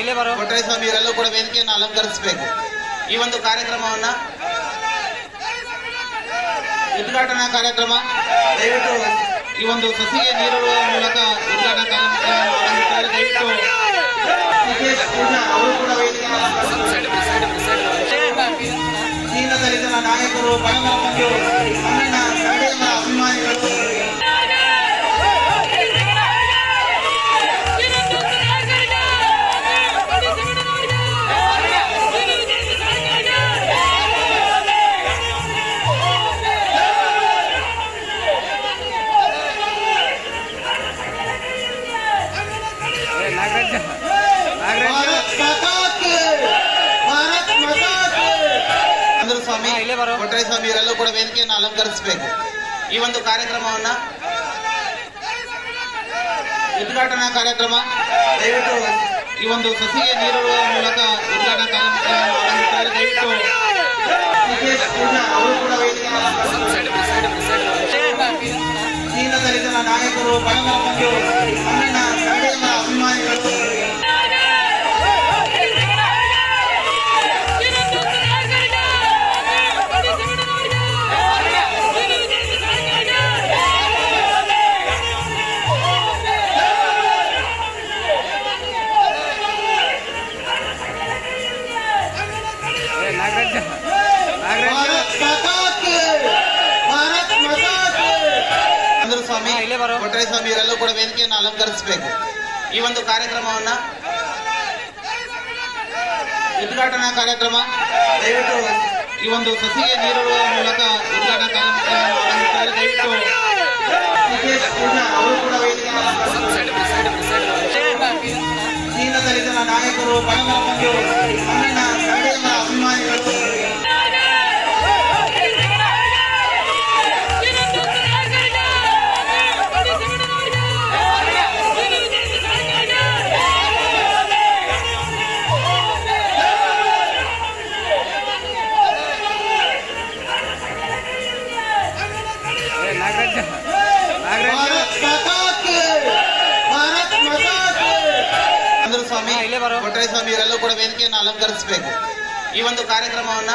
ಇಲ್ಲೇ ಬರೋ. ಕೊಟ್ರೆ ಸ್ವಾಮಿ ಇವರೆಲ್ಲೂ ಕೂಡ ವೇದಿಕೆಯನ್ನು ಅಲಂಕರಿಸಬೇಕು ಈ ಒಂದು ಕಾರ್ಯಕ್ರಮವನ್ನ ಉದ್ಘಾಟನಾ ಕಾರ್ಯಕ್ರಮ ದಯವಿಟ್ಟು ಈ ಒಂದು ಸಸಿಗೆ ನೀರಿಡುವ ಮೂಲಕ ಉದ್ಘಾಟನಾ ಕಾರ್ಯಕ್ರಮವನ್ನು ಆರಂಭಿಸಿದ್ದಾರೆ ದಯವಿಟ್ಟು ಮುಖೇಶ್ ಪೂಜಾ ಅವರು ಕೂಡ ವೇದಿಕೆಯನ್ನು ಅಲಂಕರಿಸಿದ್ದಾರೆ. ದೀನದಲಿತರ ನಾಯಕರು ಬಡವರ ಬಂಧು ಅಣ್ಣನ ಕಡೆಯ ಅಭಿಮಾನಿಗಳು ಭಾರತ್ ಮಾತಾ ಕಿ! ಭಾರತ್ ಮಾತಾ ಕಿ! ಚಂದ್ರ ಸ್ವಾಮಿ ಹಾ, ಇಲ್ಲೇ ಬರೋ. ಕೊಟ್ರೆ ಸ್ವಾಮಿ ಇವರೆಲ್ಲೂ ಕೂಡ ವೇದಿಕೆಯನ್ನು ಅಲಂಕರಿಸಬೇಕು ಈ ಒಂದು ಕಾರ್ಯಕ್ರಮವನ್ನ ಉದ್ಘಾಟನಾ ಕಾರ್ಯಕ್ರಮ ದಯವಿಟ್ಟು ಈ ಒಂದು ಸಸಿಗೆ ನೀರಿಡುವ ಮೂಲಕ ಉದ್ಘಾಟನಾ ಕಾರ್ಯಕ್ರಮವನ್ನು ಆರಂಭಿಸಿದ್ದಾರೆ ದಯವಿಟ್ಟು ಮುಖೇಶ್ ಪೂಜಾ ಅವರು ಕೂಡ ವೇದಿಕೆಯನ್ನು ಅಲಂಕರಿಸಿದ್ದಾರೆ. ದೀನದಲಿತರ ನಾಯಕರು ಬಡವರ ಬಂಧು ಅಣ್ಣನ ಕಡೆಯ ಅಭಿಮಾನಿಗಳು ಭಾರತ್ ಮಾತಾ ಕಿ! ಭಾರತ್ ಮಾತಾ ಕಿ! ಚಂದ್ರ ಸ್ವಾಮಿ ಹಾ, ಇಲ್ಲೇ ಬರೋ. ಕೊಟ್ರೆ ಸ್ವಾಮಿ ಇವರೆಲ್ಲೂ ಕೂಡ ವೇದಿಕೆಯನ್ನು ಅಲಂಕರಿಸಬೇಕು ಈ ಒಂದು ಕಾರ್ಯಕ್ರಮವನ್ನ ಉದ್ಘಾಟನಾ ಕಾರ್ಯಕ್ರಮ ದಯವಿಟ್ಟು ಈ ಒಂದು ಸಸಿಗೆ ನೀರಿಡುವ ಮೂಲಕ ಉದ್ಘಾಟನಾ ಕಾರ್ಯಕ್ರಮವನ್ನು ಆರಂಭಿಸಿದ್ದಾರೆ ದಯವಿಟ್ಟು ಮುಖೇಶ್ ಪೂಜಾ ಅವರು ಕೂಡ ವೇದಿಕೆಯನ್ನು ಅಲಂಕರಿಸಿದ್ದಾರೆ. ದೀನದಲಿತರ ನಾಯಕರು ಬಡವರ ಬಂಧು ಅಣ್ಣನ ಕಡೆಯ ಅಭಿಮಾನಿಗಳು ಭಾರತ್ ಮಾತಾ ಕಿ! ಭಾರತ್ ಮಾತಾ ಕಿ! ಚಂದ್ರ ಸ್ವಾಮಿ ಹಾ, ಇಲ್ಲೇ ಬರೋ. ಕೊಟ್ರೆ ಸ್ವಾಮಿ ಇವರೆಲ್ಲೂ ಕೂಡ ವೇದಿಕೆಯನ್ನು ಅಲಂಕರಿಸಬೇಕು ಈ ಒಂದು ಕಾರ್ಯಕ್ರಮವನ್ನ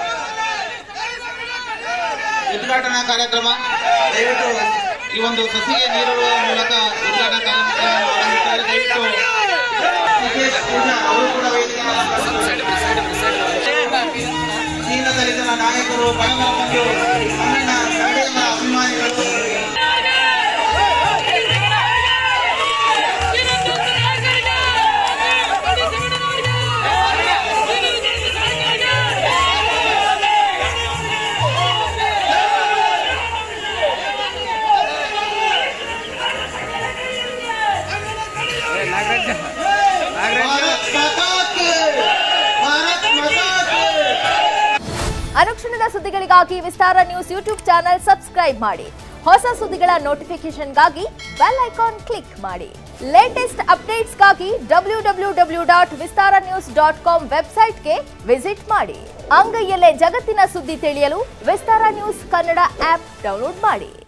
ಉದ್ಘಾಟನಾ ಕಾರ್ಯಕ್ರಮ ದಯವಿಟ್ಟು ಈ ಒಂದು ಸಸಿಗೆ ನೀರಿಡುವ ಮೂಲಕ ಉದ್ಘಾಟನಾ ಕಾರ್ಯಕ್ರಮವನ್ನು ಆರಂಭಿಸಿದ್ದಾರೆ ದಯವಿಟ್ಟು ಮುಖೇಶ್ ಪೂಜಾ ಅವರು ಕೂಡ ವೇದಿಕೆಯನ್ನು ಅಲಂಕರಿಸಿದ್ದಾರೆ. ದೀನದಲಿತರ ನಾಯಕರು ಬಡವರ ಬಂಧು ಅಣ್ಣನ ಕಡೆಯ ಅಭಿಮಾನಿಗಳು ಭಾರತ್ ಮಾತಾ ಕಿ! ಭಾರತ್ ಮಾತಾ ಕಿ! ಅನುಕ್ಷಣದ ಸುದ್ದಿಗಳಿಗಾಗಿ Vistara news YouTube channel subscribe ಮಾಡಿ ಹೊಸ ಸುದ್ದಿಗಳ ನೋಟಿಫಿಕೇಶನ್ಗಾಗಿ ಬೆಲ್ ಐಕಾನ್ ಕ್ಲಿಕ್ ಮಾಡಿ ಲೇಟೆಸ್ಟ್ ಅಪ್ಡೇಟ್ಸ್ಗಾಗಿ W W W dot Vistara news dot com ವೆಬ್ಸೈಟ್ಗೆ ವಿಸಿಟ್ ಮಾಡಿ ಅಂಗೈಯಲ್ಲೇ ಜಗತ್ತಿನ ಸುದ್ದಿ ತಿಳಿಯಲು Vistara news Kannada app download ಮಾಡಿ